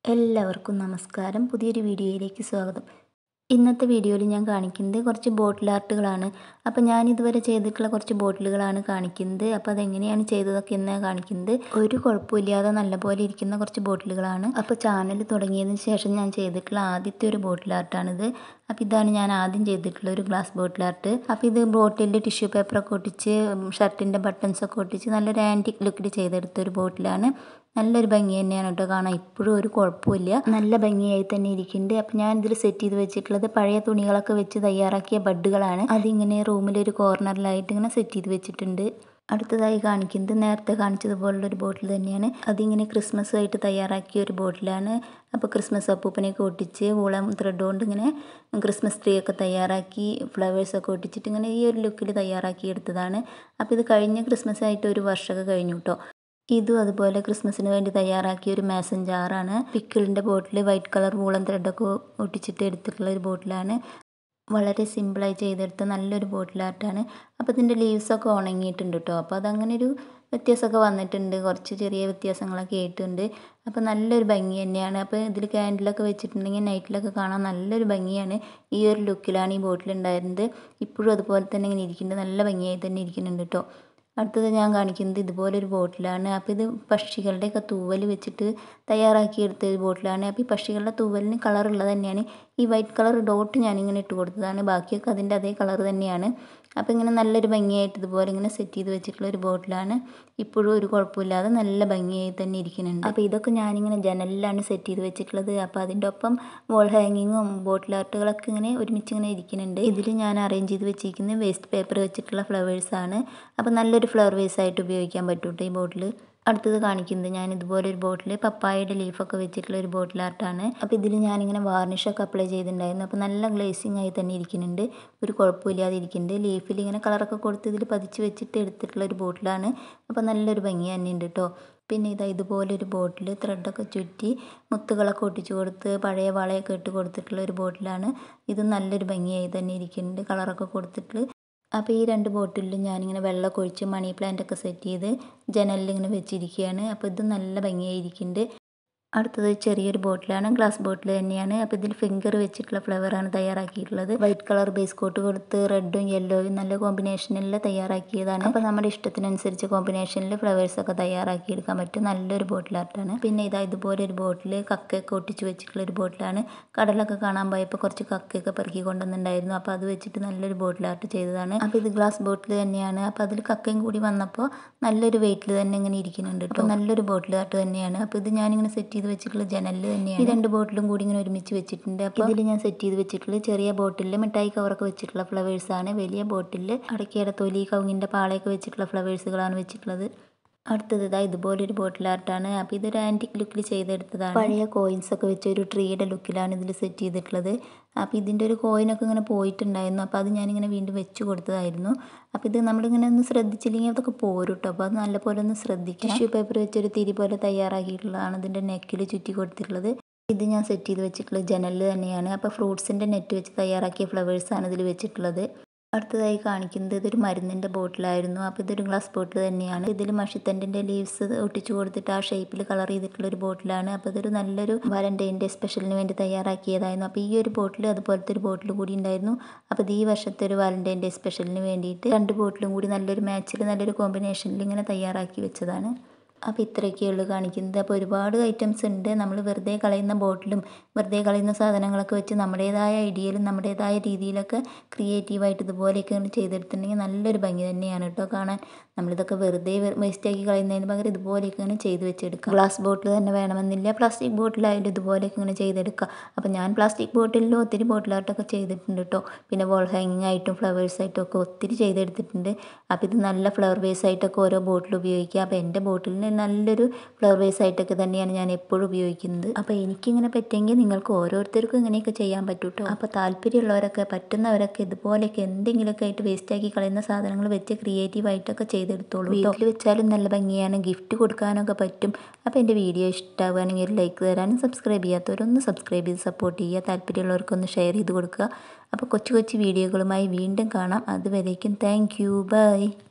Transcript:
എല്ലാവർക്കും നമസ്കാരം പുതിയൊരു വീഡിയോയിലേക്ക് സ്വാഗതം ഇന്നത്തെ വീഡിയോയിൽ ഞാൻ കാണിക്കുന്നത് കുറച്ച് ബോട്ടിൽ ആർട്ടുകളാണ് അപ്പോൾ ഞാൻ ഇതുവരെ ചെയ്തിട്ടുള്ള കുറച്ച് ബോട്ടിലുകളാണ് കാണിക്കുന്നത് അപ്പോൾ അതെങ്ങനെയാണ് ചെയ്തതൊക്കെ എന്നാണ് കാണിക്കുന്നത് ഒരു കുഴപ്പമില്ലാതെ നല്ലപോലെ ഇരിക്കുന്ന കുറച്ച് ബോട്ടിലുകളാണ് അപ്പോൾ ചാനൽ തുടങ്ങിയതിന് ശേഷം ഞാൻ ചെയ്തിട്ടുള്ള ആദ്യത്തെ ഒരു ബോട്ടിൽ ആർട്ടാണിത് അപ്പോൾ ഇതാണ് ഞാൻ ആദ്യം ചെയ്തിട്ടുള്ള ഒരു ഗ്ലാസ് ബോട്ടിൽ ആർട്ട് അപ്പോൾ ഇത് ബോട്ടിലിൽ ടിഷ്യൂ പേപ്പറൊക്കെ ഒട്ടിച്ച് ഷർട്ടിൻ്റെ ബട്ടൺസൊക്കെ ഒട്ടിച്ച് നല്ലൊരു ആൻറ്റിക് ലുക്കിൽ ചെയ്തെടുത്ത ഒരു ബോട്ടിലാണ് നല്ലൊരു ഭംഗി തന്നെയാണ് കേട്ടോ കാണാൻ ഇപ്പോഴും ഒരു കുഴപ്പമില്ല നല്ല ഭംഗിയായി തന്നെ ഇരിക്കുന്നുണ്ട് അപ്പം ഞാൻ ഇതിൽ സെറ്റ് ചെയ്ത് വെച്ചിട്ടുള്ളത് പഴയ തുണികളൊക്കെ വെച്ച് തയ്യാറാക്കിയ ബഡ്ഡുകളാണ് അതിങ്ങനെ റൂമിലൊരു കോർണറിലായിട്ട് ഇങ്ങനെ സെറ്റ് ചെയ്ത് വെച്ചിട്ടുണ്ട് അടുത്തതായി കാണിക്കുന്നത് നേരത്തെ കാണിച്ചതുപോലുള്ള ഒരു ബോട്ടിൽ തന്നെയാണ് അതിങ്ങനെ ക്രിസ്മസ് ആയിട്ട് തയ്യാറാക്കിയ ഒരു ബോട്ടിലാണ് അപ്പോൾ ക്രിസ്മസ് അപ്പൂപ്പനെയൊക്കെ ഒട്ടിച്ച് വൂളം ത്രെഡ് കൊണ്ട് ഇങ്ങനെ ക്രിസ്മസ് ട്രീ ഒക്കെ തയ്യാറാക്കി ഫ്ലവേഴ്സൊക്കെ ഒട്ടിച്ചിട്ട് ഇങ്ങനെ ഈ ഒരു ലുക്കിൽ തയ്യാറാക്കി എടുത്തതാണ് അപ്പോൾ ഇത് കഴിഞ്ഞ ക്രിസ്മസ് ആയിട്ട് ഒരു വർഷമൊക്കെ കഴിഞ്ഞു കേട്ടോ ഇതും അതുപോലെ ക്രിസ്മസിന് വേണ്ടി തയ്യാറാക്കിയ ഒരു മേസൻ ജാറാണ് പിക്കിളിൻ്റെ ബോട്ടിൽ വൈറ്റ് കളർ വൂളൻ ത്രെഡൊക്കെ ഒട്ടിച്ചിട്ട് എടുത്തിട്ടുള്ള ഒരു ബോട്ടിലാണ് വളരെ സിമ്പിളായി ചെയ്തെടുത്ത നല്ലൊരു ബോട്ടിലായിട്ടാണ് അപ്പോൾ ഇതിൻ്റെ ലീവ്സൊക്കെ ഉണങ്ങിയിട്ടുണ്ട് കേട്ടോ അപ്പോൾ അതങ്ങനെ ഒരു വ്യത്യാസമൊക്കെ വന്നിട്ടുണ്ട് കുറച്ച് ചെറിയ വ്യത്യാസങ്ങളൊക്കെ ആയിട്ടുണ്ട് അപ്പോൾ നല്ലൊരു ഭംഗി തന്നെയാണ് അപ്പോൾ ഇതിൽ ക്യാൻഡിലൊക്കെ വെച്ചിട്ടുണ്ടെങ്കിൽ നൈറ്റിലൊക്കെ കാണാൻ നല്ലൊരു ഭംഗിയാണ് ഈ ഒരു ലുക്കിലാണ് ഈ ബോട്ടിൽ ഉണ്ടായിരുന്നത് ഇപ്പോഴും അതുപോലെ തന്നെ ഇങ്ങനെ ഇരിക്കുന്നുണ്ട് നല്ല ഭംഗിയായി തന്നെ ഇരിക്കുന്നുണ്ട് കേട്ടോ അടുത്തത് ഞാൻ കാണിക്കുന്നത് ഇതുപോലൊരു ബോട്ടിലാണ് അപ്പോൾ ഇത് പക്ഷികളുടെയൊക്കെ തൂവൽ വെച്ചിട്ട് തയ്യാറാക്കിയെടുത്ത ഒരു ബോട്ടിലാണ് അപ്പോൾ ഈ പക്ഷികളുടെ തൂവലിന് കളറുള്ളത് തന്നെയാണ് ഈ വൈറ്റ് കളർ ഡോട്ട് ഞാനിങ്ങനെ ഇട്ട് കൊടുത്തതാണ് ബാക്കിയൊക്കെ അതിൻ്റെ അതേ കളർ തന്നെയാണ് അപ്പോൾ ഇങ്ങനെ നല്ലൊരു ഭംഗിയായിട്ട് ഇതുപോലെ ഇങ്ങനെ സെറ്റ് ചെയ്ത് വെച്ചിട്ടുള്ള ഒരു ബോട്ടിലാണ് ഇപ്പോഴും ഒരു കുഴപ്പമില്ലാതെ നല്ല ഭംഗിയായി തന്നെ ഇരിക്കുന്നുണ്ട് അപ്പോൾ ഇതൊക്കെ ഞാനിങ്ങനെ ജനലിലാണ് സെറ്റ് ചെയ്ത് വെച്ചിട്ടുള്ളത് അപ്പോൾ അതിൻ്റെ ഒപ്പം വോൾ ഹാങ്ങിങ്ങും ബോട്ടിൽ ആർട്ടുകളൊക്കെ ഇങ്ങനെ ഒരുമിച്ച് ഇങ്ങനെ ഇരിക്കുന്നുണ്ട് ഇതിൽ ഞാൻ അറേഞ്ച് ചെയ്ത് വെച്ചിരിക്കുന്നത് വേസ്റ്റ് പേപ്പർ വെച്ചിട്ടുള്ള ഫ്ലവേഴ്സാണ് അപ്പോൾ നല്ലൊരു ഫ്ലവർ വേസ് ആയിട്ട് ഉപയോഗിക്കാൻ പറ്റും കേട്ടോ ഈ ബോട്ടിൽ അടുത്തത് കാണിക്കുന്നത് ഞാൻ ഇതുപോലെ ഒരു ബോട്ടിൽ പപ്പായയുടെ ലീഫൊക്കെ വെച്ചിട്ടുള്ള ഒരു ബോട്ടിൽ ആർട്ടാണ് അപ്പോൾ ഇതിൽ ഞാനിങ്ങനെ വാർണിഷൊക്കെ അപ്ലൈ ചെയ്തിട്ടുണ്ടായിരുന്നു അപ്പോൾ നല്ല ഗ്ലേസിങ് ആയി തന്നെ ഇരിക്കുന്നുണ്ട് ഒരു കുഴപ്പമില്ലാതെ ഇരിക്കുന്നുണ്ട് ലീഫിൽ ഇങ്ങനെ കളറൊക്കെ കൊടുത്ത് ഇതിൽ പതിച്ച് വെച്ചിട്ട് എടുത്തിട്ടുള്ള ഒരു ബോട്ടിലാണ് അപ്പോൾ നല്ലൊരു ഭംഗി തന്നെ ഉണ്ട് കേട്ടോ പിന്നെ ഇതാ ഇതുപോലെ ഒരു ബോട്ടിൽ ത്രെഡൊക്കെ ചുറ്റി മുത്തുകളൊക്കെ ഒട്ടിച്ച് കൊടുത്ത് പഴയ വളയൊക്കെ ഇട്ട് കൊടുത്തിട്ടുള്ള ഒരു ബോട്ടിലാണ് ഇത് നല്ലൊരു ഭംഗിയായി തന്നെ ഇരിക്കുന്നുണ്ട് കളറൊക്കെ കൊടുത്തിട്ട് അപ്പോൾ ഈ രണ്ട് ബോട്ടിലും ഞാനിങ്ങനെ വെള്ളമൊക്കെ ഒഴിച്ച് മണി പ്ലാന്റ് ഒക്കെ സെറ്റ് ചെയ്ത് ജനലിൽ ഇങ്ങനെ വെച്ചിരിക്കുകയാണ് അപ്പോൾ ഇത് നല്ല ഭംഗിയായിരിക്കുന്നുണ്ട് അടുത്തത് ചെറിയൊരു ബോട്ടിലാണ് ഗ്ലാസ് ബോട്ടിൽ തന്നെയാണ് അപ്പോൾ ഇതിൽ ഫിംഗർ വെച്ചിട്ടുള്ള ഫ്ലവറാണ് തയ്യാറാക്കിയിട്ടുള്ളത് വൈറ്റ് കളർ ബേസ് കോട്ട് കൊടുത്ത് റെഡും യെല്ലോയും നല്ല കോമ്പിനേഷനിൽ തയ്യാറാക്കിയതാണ് അപ്പോൾ നമ്മുടെ ഇഷ്ടത്തിനനുസരിച്ച് കോമ്പിനേഷനിൽ ഫ്ലവേഴ്സൊക്കെ തയ്യാറാക്കി എടുക്കാൻ പറ്റും നല്ലൊരു ബോട്ടിലായിട്ടാണ് പിന്നെ ഇതാ ഇതുപോലെ ഒരു ബോട്ടിൽ കക്കയൊക്കെ ഒട്ടിച്ച് വെച്ചിട്ടുള്ള ഒരു ബോട്ടിലാണ് കടലൊക്കെ കാണാൻ പോയപ്പോൾ കുറച്ച് കക്കയൊക്കെ പെറുക്കി കൊണ്ടുവന്നിട്ടുണ്ടായിരുന്നു അപ്പോൾ അത് വെച്ചിട്ട് നല്ലൊരു ബോട്ടിലായിട്ട് ചെയ്തതാണ് അപ്പോൾ ഇത് ഗ്ലാസ് ബോട്ടിൽ തന്നെയാണ് അപ്പോൾ അതിൽ കക്കയും കൂടി വന്നപ്പോൾ നല്ലൊരു വെയിറ്റിൽ തന്നെ ഇങ്ങനെ ഇരിക്കുന്നുണ്ട് കേട്ടോ നല്ലൊരു ബോട്ടിലായിട്ട് തന്നെയാണ് അപ്പോൾ ഇത് ഞാനിങ്ങനെ സെറ്റ് ചെയ്ത് വെച്ചിട്ടുള്ള ജനലിൽ തന്നെയാണ് ഈ രണ്ട് ബോട്ടിലും കൂടി ഇങ്ങനെ ഒരുമിച്ച് വെച്ചിട്ടുണ്ട് അപ്പോൾ ഇതിൽ ഞാൻ സെറ്റ് ചെയ്ത് വെച്ചിട്ടുള്ള ചെറിയ ബോട്ടിലിൽ മിഠായി കവറൊക്കെ വെച്ചിട്ടുള്ള ഫ്ലവേഴ്സാണ് വലിയ ബോട്ടിലിൽ അടക്കിയുടെ തൊലി കവുങ്ങിൻ്റെ പാളയൊക്കെ വെച്ചിട്ടുള്ള ഫ്ലവേഴ്സുകളാണ് വെച്ചിട്ടുള്ളത് അടുത്തത് ഇതാ ഇതുപോലൊരു ബോട്ടിൽ ആർട്ടാണ് അപ്പോൾ ഇതൊരു ആൻറ്റിക് ലുക്കിൽ ചെയ്തെടുത്തതാണ് പഴയ കോയിൻസ് ഒക്കെ വെച്ച ഒരു ട്രീയുടെ ലുക്കിലാണ് ഇതിൽ സെറ്റ് ചെയ്തിട്ടുള്ളത് അപ്പോൾ ഇതിൻ്റെ ഒരു കോയിനൊക്കെ ഇങ്ങനെ പോയിട്ടുണ്ടായിരുന്നു അപ്പോൾ അത് ഞാനിങ്ങനെ വീണ്ടും വെച്ച് കൊടുത്തതായിരുന്നു അപ്പോൾ ഇത് നമ്മളിങ്ങനെ ഒന്ന് ശ്രദ്ധിച്ചില്ലെങ്കിൽ അതൊക്കെ പോരും കേട്ടോ അപ്പോൾ അത് നല്ലപോലെ ഒന്ന് ശ്രദ്ധിക്കുക ടിഷ്യൂ പേപ്പർ വെച്ചൊരു തിരി പോലെ തയ്യാറാക്കിയിട്ടുള്ളതാണ് ഇതിൻ്റെ നെക്കിൽ ചുറ്റി കൊടുത്തിട്ടുള്ളത് ഇത് ഞാൻ സെറ്റ് ചെയ്ത് വെച്ചിട്ടുള്ളത് ജനലിൽ തന്നെയാണ് അപ്പോൾ ഫ്രൂട്ട്സിൻ്റെ നെറ്റ് വെച്ച് തയ്യാറാക്കിയ ഫ്ലവേഴ്സാണ് ഇതിൽ വെച്ചിട്ടുള്ളത് അടുത്തതായി കാണിക്കുന്നത് ഇതൊരു മരുന്നിൻ്റെ ബോട്ടിലായിരുന്നു അപ്പോൾ ഇതൊരു ഗ്ലാസ് ബോട്ടിൽ തന്നെയാണ് ഇതിൽ മഷിത്തണ്ടിൻ്റെ ലീവ്സ് ഒട്ടിച്ചു കൊടുത്തിട്ട് ആ ഷേപ്പിൽ കളർ ചെയ്തിട്ടുള്ള ഒരു ബോട്ടിലാണ് അപ്പോൾ ഇതൊരു നല്ലൊരു വാലൻറ്റൈൻ്റെ സ്പെഷ്യലിന് വേണ്ടി തയ്യാറാക്കിയതായിരുന്നു അപ്പോൾ ഈ ഒരു ബോട്ടിൽ അതുപോലത്തെ ഒരു ബോട്ടിൽ കൂടി ഉണ്ടായിരുന്നു അപ്പോൾ ഇത് ഈ വർഷത്തെ ഒരു വാലൻറ്റൈൻ്റെ സ്പെഷ്യലിന് വേണ്ടിയിട്ട് രണ്ട് ബോട്ടിലും കൂടി നല്ലൊരു മാച്ചിൽ നല്ലൊരു കോമ്പിനേഷനിൽ ഇങ്ങനെ തയ്യാറാക്കി വെച്ചതാണ് അപ്പോൾ ഇത്രയൊക്കെയുള്ളൂ കാണിക്കുന്നത് അപ്പോൾ ഒരുപാട് ഐറ്റംസ് ഉണ്ട് നമ്മൾ വെറുതെ കളയുന്ന ബോട്ടിലും വെറുതെ കളയുന്ന സാധനങ്ങളൊക്കെ വെച്ച് നമ്മുടേതായ ഐഡിയയിലും നമ്മുടേതായ രീതിയിലൊക്കെ ക്രിയേറ്റീവായിട്ട് ഇതുപോലെയൊക്കെ ചെയ്തെടുത്തിട്ടുണ്ടെങ്കിൽ നല്ലൊരു ഭംഗി തന്നെയാണ് കേട്ടോ കാണാൻ നമ്മളിതൊക്കെ വെറുതെ വേസ്റ്റാക്കി കളയുന്നതിന് പകരം ഇതുപോലെയൊക്കെ ഇങ്ങനെ ചെയ്ത് വെച്ചെടുക്കാം ഗ്ലാസ് ബോട്ടിൽ തന്നെ വേണമെന്നില്ല പ്ലാസ്റ്റിക് ബോട്ടിലായാലും ഇതുപോലെയൊക്കെ ഇങ്ങനെ ചെയ്തെടുക്കുക അപ്പോൾ ഞാൻ പ്ലാസ്റ്റിക് ബോട്ടിലിലും ഒത്തിരി ബോട്ടിലായിട്ടൊക്കെ ചെയ്തിട്ടുണ്ട് കേട്ടോ പിന്നെ വോൾ ഹാങ്ങിങ് ആയിട്ടും ഫ്ലവേഴ്സ് ആയിട്ടും ഒക്കെ ഒത്തിരി ചെയ്തെടുത്തിട്ടുണ്ട് അപ്പോൾ ഇത് നല്ല ഫ്ലവർ വേസ് ആയിട്ടൊക്കെ ഓരോ ബോട്ടിൽ ഉപയോഗിക്കുക അപ്പോൾ എൻ്റെ ബോട്ടിലിന് നല്ലൊരു ഫ്ലവർ വേസ് ആയിട്ടൊക്കെ തന്നെയാണ് ഞാൻ എപ്പോഴും ഉപയോഗിക്കുന്നത് അപ്പോൾ എനിക്കിങ്ങനെ പറ്റുമെങ്കിൽ നിങ്ങൾക്ക് ഓരോരുത്തർക്കും ഇങ്ങനെയൊക്കെ ചെയ്യാൻ പറ്റും കേട്ടോ അപ്പോൾ താല്പര്യമുള്ളവരൊക്കെ പറ്റുന്നവരൊക്കെ ഇതുപോലെയൊക്കെ എന്തെങ്കിലുമൊക്കെ ആയിട്ട് വേസ്റ്റാക്കി കളയുന്ന സാധനങ്ങൾ വെച്ച് ക്രിയേറ്റീവായിട്ടൊക്കെ ചെയ്തെടുത്തോളൂ വീട്ടിൽ വെച്ചാലും നല്ല ഭംഗിയാണ് ഗിഫ്റ്റ് കൊടുക്കാനൊക്കെ പറ്റും അപ്പോൾ എൻ്റെ വീഡിയോ ഇഷ്ടമാവുകയാണെങ്കിൽ ഒരു ലൈക്ക് തരാനും സബ്സ്ക്രൈബ് ചെയ്യാത്തവരൊന്ന് സബ്സ്ക്രൈബ് ചെയ്ത് സപ്പോർട്ട് ചെയ്യുക താല്പര്യമുള്ളവർക്കൊന്ന് ഷെയർ ചെയ്ത് കൊടുക്കുക അപ്പോൾ കൊച്ചു കൊച്ചു വീഡിയോകളുമായി വീണ്ടും കാണാം അതുവരേക്കും താങ്ക് യു ബൈ